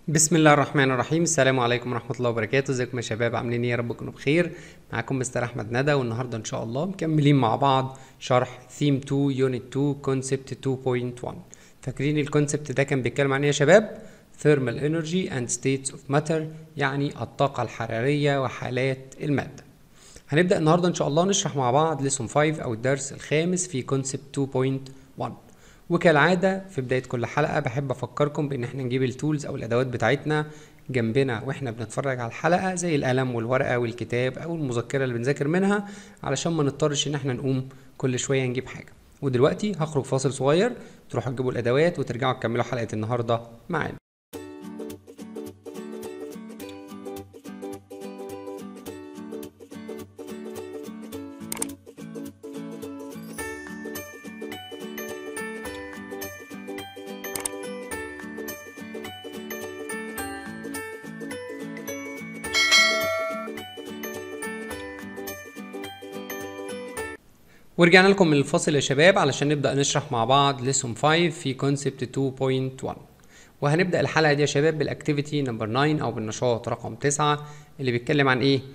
بسم الله الرحمن الرحيم السلام عليكم ورحمة الله وبركاته ازيكم يا شباب عاملين ايه يا رب تكونوا بخير معاكم مستر احمد ندى والنهارده ان شاء الله مكملين مع بعض شرح ثيم 2 يونت 2 كونسبت 2.1 فاكرين الكونسبت ده كان بيتكلم عن ايه يا شباب thermal energy and states of matter يعني الطاقة الحرارية وحالات المادة هنبدأ النهارده ان شاء الله نشرح مع بعض lesson 5 او الدرس الخامس في كونسبت 2.1 وكالعادة في بداية كل حلقة بحب أفكركم بإن احنا نجيب التولز أو الأدوات بتاعتنا جنبنا واحنا بنتفرج على الحلقة زي القلم والورقة والكتاب أو المذكرة اللي بنذاكر منها علشان ما نضطرش إن احنا نقوم كل شوية نجيب حاجة ودلوقتي هخرج فاصل صغير تروحوا تجيبوا الأدوات وترجعوا تكملوا حلقة النهاردة معانا ورجعنا لكم من الفاصل يا شباب علشان نبدأ نشرح مع بعض lesson 5 في concept 2.1 وهنبدأ الحلقة دي يا شباب بالاكتيفيتي نمبر 9 أو بالنشاط رقم 9 اللي بيتكلم عن إيه؟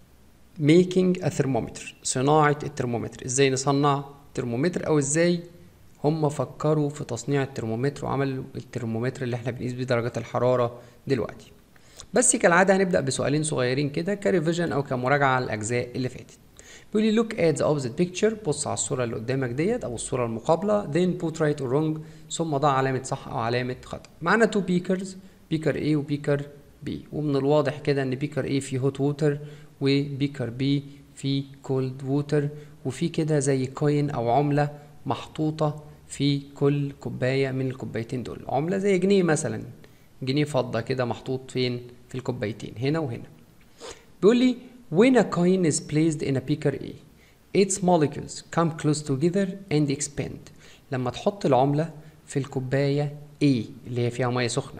making a thermometer صناعة الترمومتر إزاي نصنع ترمومتر أو إزاي هم فكروا في تصنيع الترمومتر وعملوا الترمومتر اللي احنا بنقيس بيه درجات الحرارة دلوقتي بس كالعادة هنبدأ بسؤالين صغيرين كده كريفيجن أو كمراجعة على الأجزاء اللي فاتت بيقول لي look at the opposite picture بص على الصورة اللي قدامك ديت أو الصورة المقابلة then put right or wrong ثم ضع علامة صح أو علامة خطأ معانا two beakers بيكر A وبيكر B ومن الواضح كده إن بيكر A فيه hot water وبيكر B فيه cold water وفي كده زي كوين أو عملة محطوطة في كل كوباية من الكوبايتين دول عملة زي جنيه مثلا جنيه فضة كده محطوط فين في الكوبايتين هنا وهنا بيقول لي When a coin is placed in a beaker A, its molecules come close together and expand. لما تحط العملة في الكوباية A اللي هي فيها مية سخنة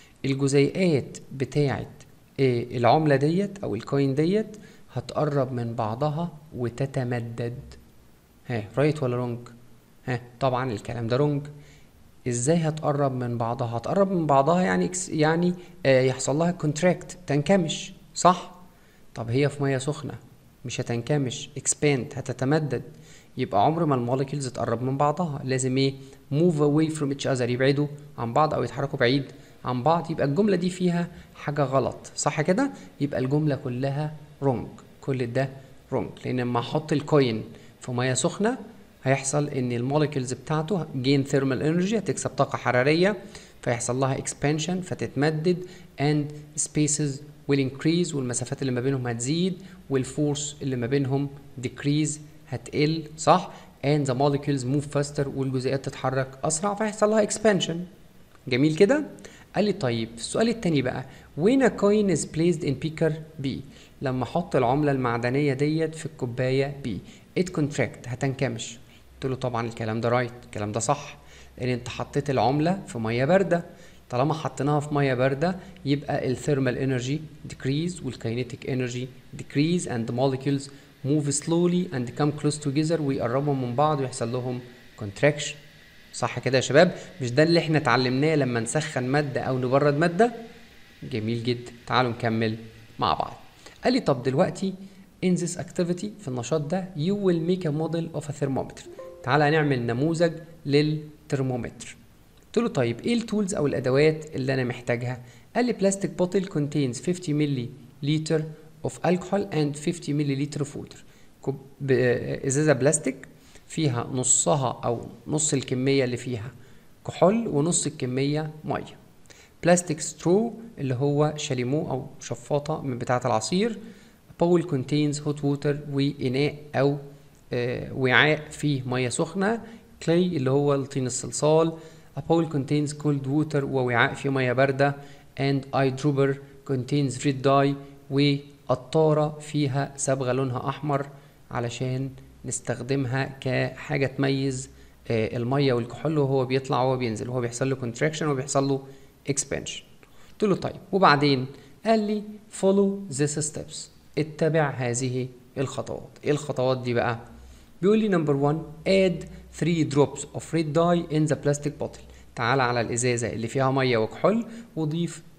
الجزيئات بتاعة العملة ديت أو الكوين ديت هتقرب من بعضها وتتمدد ها رايت ولا رونج ها طبعا الكلام ده رونج ازاي هتقرب من بعضها هتقرب من بعضها يعني يعني آه يحصل لها كونتراكت تنكمش صح طب هي في ميه سخنه مش هتنكمش expand هتتمدد يبقى عمر ما المولكيولز تقرب من بعضها لازم ايه move away from each other يبعدوا عن بعض او يتحركوا بعيد عن بعض يبقى الجمله دي فيها حاجه غلط صح كده يبقى الجمله كلها wrong كل ده wrong لان لما احط الكوين في ميه سخنه هيحصل ان المولكيولز بتاعته gain thermal energy هتكسب طاقه حراريه فيحصل لها expansion فتتمدد and spaces will increase والمسافات اللي ما بينهم هتزيد والفورس اللي ما بينهم decrease هتقل صح and the molecules move faster والجزيئات تتحرك اسرع فيحصل لها expansion جميل كده قال لي طيب السؤال التاني بقى when a coin is placed in beaker B لما احط العملة المعدنية ديت في الكوباية B it contract هتنكمش قلت له طبعا الكلام ده رايت right. الكلام ده صح لان انت حطيت العملة في مية باردة طالما حطيناها في ميه بارده يبقى الثيرمال انرجي decrease والكاينيتيك انرجي decrease and the molecules move slowly and come close together ويقربوا من بعض ويحصل لهم contraction صح كده يا شباب مش ده اللي احنا اتعلمناه لما نسخن ماده او نبرد ماده جميل جدا تعالوا نكمل مع بعض قال لي طب دلوقتي in this activity في النشاط ده you will make a model of a thermometer تعالى نعمل نموذج للترمومتر قلت له طيب ايه التولز او الادوات اللي انا محتاجها قال لي بلاستيك بوتل contains 50 ملي لتر of alcohol and 50 ملي لتر of water ازازه بلاستيك فيها نصها او نص الكميه اللي فيها كحول ونص الكميه ميه بلاستيك سترو اللي هو شاليمو او شفاطه من بتاعه العصير باول contains hot water واناء او آه وعاء فيه ميه سخنه كلي اللي هو الطين الصلصال A bowl contains cold water ووعاء فيه مياه باردة and eye dropper contains red dye وقطارة فيها صبغة لونها أحمر علشان نستخدمها كحاجة تميز المية والكحول وهو بيطلع وهو بينزل وهو بيحصل له contraction وبيحصل له expansion قلت له طيب وبعدين قال لي follow these steps اتبع هذه الخطوات ايه الخطوات دي بقى بيقول لي نمبر 1 add 3 drops of red dye in the plastic bottle تعال على الازازه اللي فيها ميه وكحول وضيف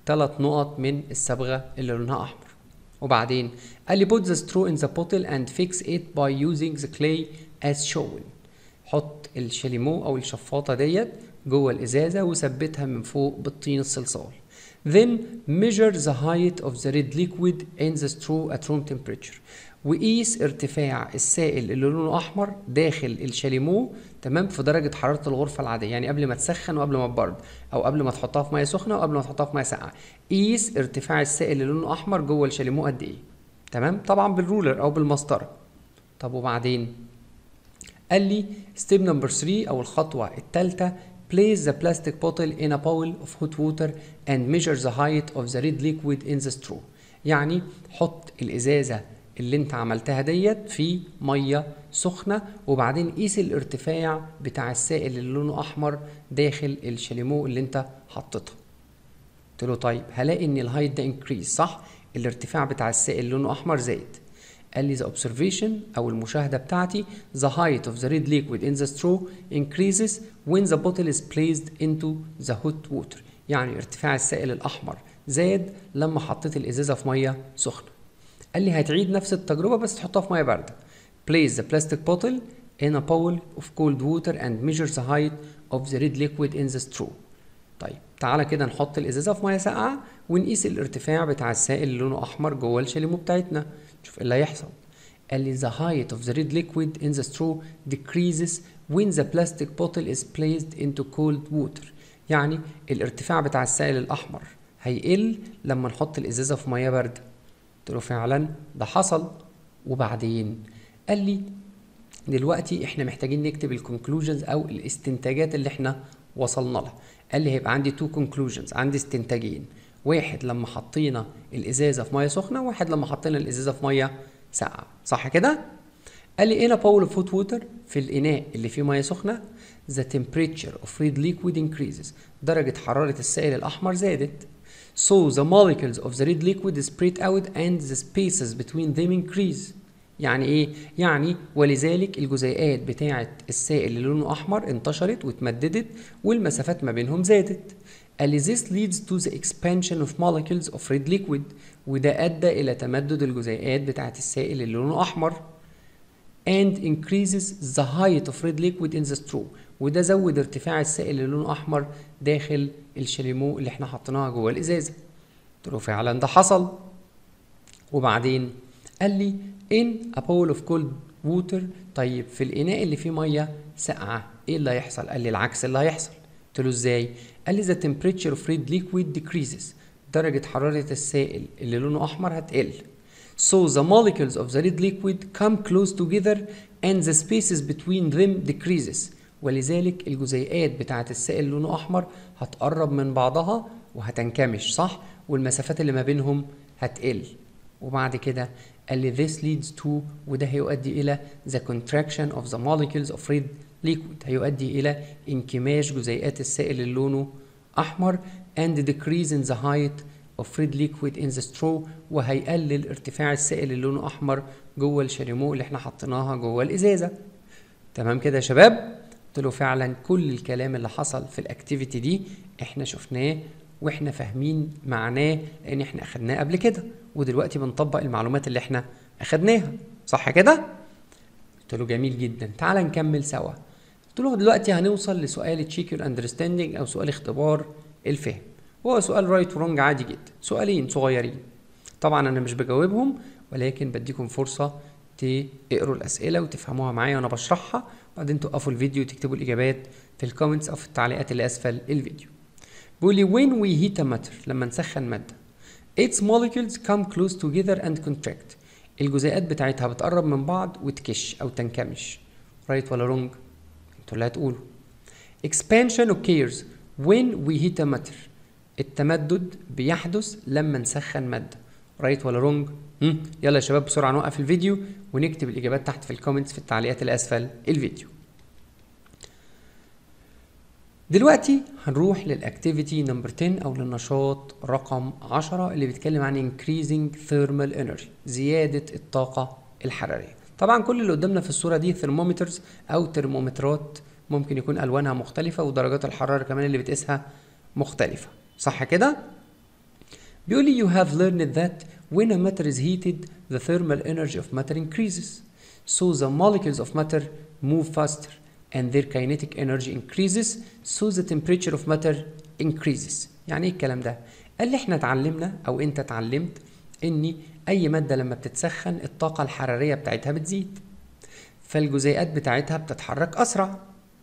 ثلاث نقط من الصبغة اللي لونها أحمر وبعدين قال لي put the straw in the bottle and fix it by using the clay as shown حط الشاليمو أو الشفاطة ديت جوه الإزازة وثبتها من فوق بالطين الصلصال then measure the height of the red liquid in the straw at room temperature وقيس ارتفاع السائل اللي لونه احمر داخل الشاليمو تمام في درجه حراره الغرفه العاديه يعني قبل ما تسخن وقبل ما تبرد او قبل ما تحطها في ميه سخنه وقبل ما تحطها في ميه ساقعه قيس ارتفاع السائل اللي لونه احمر جوه الشاليمو قد ايه تمام طبعا بالرولر او بالمسطره طب وبعدين قال لي ستيب نمبر 3 او الخطوه الثالثه place the plastic bottle in a bowl of hot water and measure the height of the red liquid in the straw يعني حط الازازه اللي انت عملتها ديت في ميه سخنه وبعدين قيس الارتفاع بتاع السائل اللي لونه احمر داخل الشاليمو اللي انت حطيتها قلت له طيب هلاقي ان الهايت ده انكريز صح الارتفاع بتاع السائل اللي لونه احمر زايد قال لي the observation او المشاهده بتاعتي the height of the red liquid in the straw increases when the bottle is placed into the hot water يعني ارتفاع السائل الاحمر زاد لما حطيت الازازه في ميه سخنه قال لي هتعيد نفس التجربه بس تحطها في ميه بارده place the plastic bottle in a bowl of cold water and measure the height of the red liquid in the straw طيب تعالى كده نحط الازازه في ميه ساقعه ونقيس الارتفاع بتاع السائل اللي لونه احمر جوه الشاليمو بتاعتنا شوف ايه اللي هيحصل قال لي the height of the red liquid in the straw decreases when the plastic bottle is placed into cold water يعني الارتفاع بتاع السائل الاحمر هيقل لما نحط الازازه في ميه بارده قلت له فعلا ده حصل وبعدين قال لي دلوقتي احنا محتاجين نكتب الكونكلوجنز او الاستنتاجات اللي احنا وصلنا لها قال لي هيبقى عندي تو كونكلوجنز عندي استنتاجين واحد لما حطينا الازازه في ميه سخنه واحد لما حطينا الازازه في ميه ساقعه صح كده قال لي هنا باول اوف هوت ووتر في الاناء اللي فيه ميه سخنه the temperature of red liquid increases درجه حراره السائل الاحمر زادت So the molecules of the red liquid spread out and the spaces between them increase. يعني ايه؟ يعني ولذلك الجزيئات بتاعة السائل اللي لونه أحمر انتشرت واتمددت والمسافات ما بينهم زادت. قال لي this leads to the expansion of molecules of red liquid وده أدى إلى تمدد الجزيئات بتاعة السائل اللي لونه أحمر and increases the height of red liquid in the straw وده زود ارتفاع السائل اللي لونه احمر داخل الشاليمو اللي احنا حطيناها جوه الازازه قلت له فعلا ده حصل وبعدين قال لي in a bowl of cold water طيب في الاناء اللي فيه ميه ساقعه ايه اللي هيحصل قال لي العكس اللي هيحصل قلت له ازاي قال لي the temperature of red liquid decreases درجه حراره السائل اللي لونه احمر هتقل So the molecules of the red liquid come close together and the spaces between them decreases ولذلك الجزيئات بتاعة السائل لونه أحمر هتقرب من بعضها وهتنكمش صح والمسافات اللي ما بينهم هتقل وبعد كده قال لي this leads to وده هيؤدي إلى the contraction of the molecules of red liquid هيؤدي إلى انكماش جزيئات السائل اللي لونه أحمر and decrease in the height of red liquid in the straw وهيقلل ارتفاع السائل اللي لونه أحمر جوه الشاليمو اللي احنا حطيناها جوه الإزازة تمام كده يا شباب قلت له فعلا كل الكلام اللي حصل في الاكتيفيتي دي احنا شفناه واحنا فاهمين معناه لان احنا اخدناه قبل كده ودلوقتي بنطبق المعلومات اللي احنا اخدناها صح كده قلت له جميل جدا تعال نكمل سوا قلت له دلوقتي هنوصل لسؤال تشيك يور اندرستاندينج او سؤال اختبار الفهم وهو سؤال رايت ورونج عادي جدا سؤالين صغيرين طبعا انا مش بجاوبهم ولكن بديكم فرصه تقروا الاسئله وتفهموها معايا وانا بشرحها وبعدين توقفوا الفيديو وتكتبوا الاجابات في الكومنتس او في التعليقات اللي اسفل الفيديو بيقول لي when we heat a matter لما نسخن ماده its molecules come close together and contract الجزيئات بتاعتها بتقرب من بعض وتكش او تنكمش رايت right ولا رونج انتوا اللي هتقولوا expansion occurs when we heat a matter التمدد بيحدث لما نسخن ماده رايت right ولا رونج يلا يا شباب بسرعه نوقف الفيديو ونكتب الاجابات تحت في الكومنتس في التعليقات اللي اسفل الفيديو دلوقتي هنروح للاكتيفيتي نمبر 10 او للنشاط رقم 10 اللي بيتكلم عن increasing thermal energy زياده الطاقه الحراريه طبعا كل اللي قدامنا في الصوره دي ثرمومترز او ترمومترات ممكن يكون الوانها مختلفه ودرجات الحراره كمان اللي بتقيسها مختلفه صح كده بيقول لي you have learned that when a matter is heated the thermal energy of matter increases so the molecules of matter move faster and their kinetic energy increases so the temperature of matter increases يعني ايه الكلام ده قال لي احنا اتعلمنا او انت اتعلمت ان اي ماده لما بتتسخن الطاقه الحراريه بتاعتها بتزيد فالجزيئات بتاعتها بتتحرك اسرع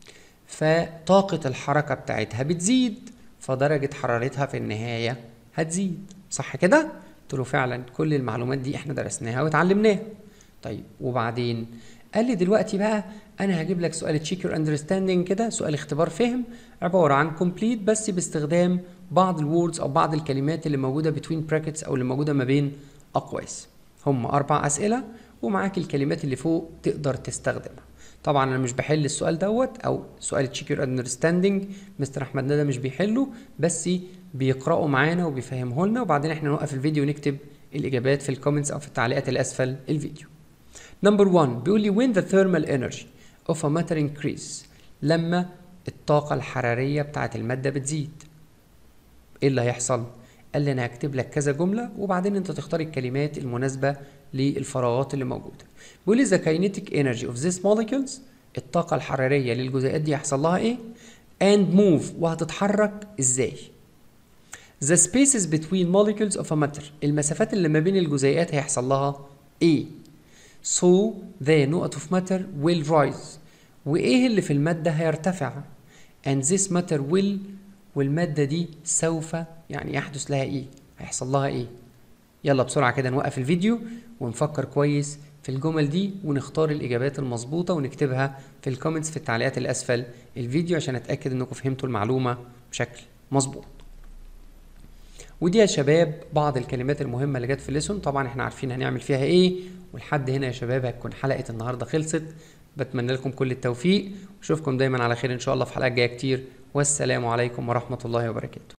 فطاقه الحركه بتاعتها بتزيد فدرجه حرارتها في النهايه هتزيد صح كده قلت له فعلا كل المعلومات دي احنا درسناها واتعلمناها طيب وبعدين قال لي دلوقتي بقى انا هجيب لك سؤال تشيك يور اندرستاندينج كده سؤال اختبار فهم عباره عن كومبليت بس باستخدام بعض الوردز او بعض الكلمات اللي موجوده بتوين براكتس او اللي موجوده ما بين اقواس هم اربع اسئله ومعاك الكلمات اللي فوق تقدر تستخدمها طبعا انا مش بحل السؤال دوت او سؤال تشيك يور اندرستاندينج مستر احمد ندى مش بيحله بس بيقراه معانا وبيفهمه لنا وبعدين احنا نوقف الفيديو ونكتب الاجابات في الكومنتس او في التعليقات اللي اسفل الفيديو نمبر 1 بيقول لي when the thermal energy of a matter increase لما الطاقة الحرارية بتاعت المادة بتزيد ايه اللي هيحصل؟ قال لي انا هكتب لك كذا جملة وبعدين انت تختار الكلمات المناسبة للفراغات اللي موجودة بيقول لي the kinetic energy of these molecules الطاقة الحرارية للجزيئات دي هيحصل لها ايه؟ and move وهتتحرك ازاي؟ The spaces between molecules of a matter المسافات اللي ما بين الجزيئات هيحصل لها ايه؟ So the نقط of matter will rise وإيه اللي في المادة هيرتفع and this matter will والمادة دي سوف يعني يحدث لها إيه هيحصل لها إيه يلا بسرعة كده نوقف الفيديو ونفكر كويس في الجمل دي ونختار الإجابات المظبوطة ونكتبها في الكومنتس في التعليقات اللي أسفل الفيديو عشان أتأكد إنكم فهمتوا المعلومة بشكل مظبوط ودي يا شباب بعض الكلمات المهمة اللي جت في الليسون طبعا احنا عارفين هنعمل فيها ايه ولحد هنا يا شباب هتكون حلقة النهاردة خلصت بتمنى لكم كل التوفيق واشوفكم دايما على خير ان شاء الله في حلقات جاية كتير والسلام عليكم ورحمة الله وبركاته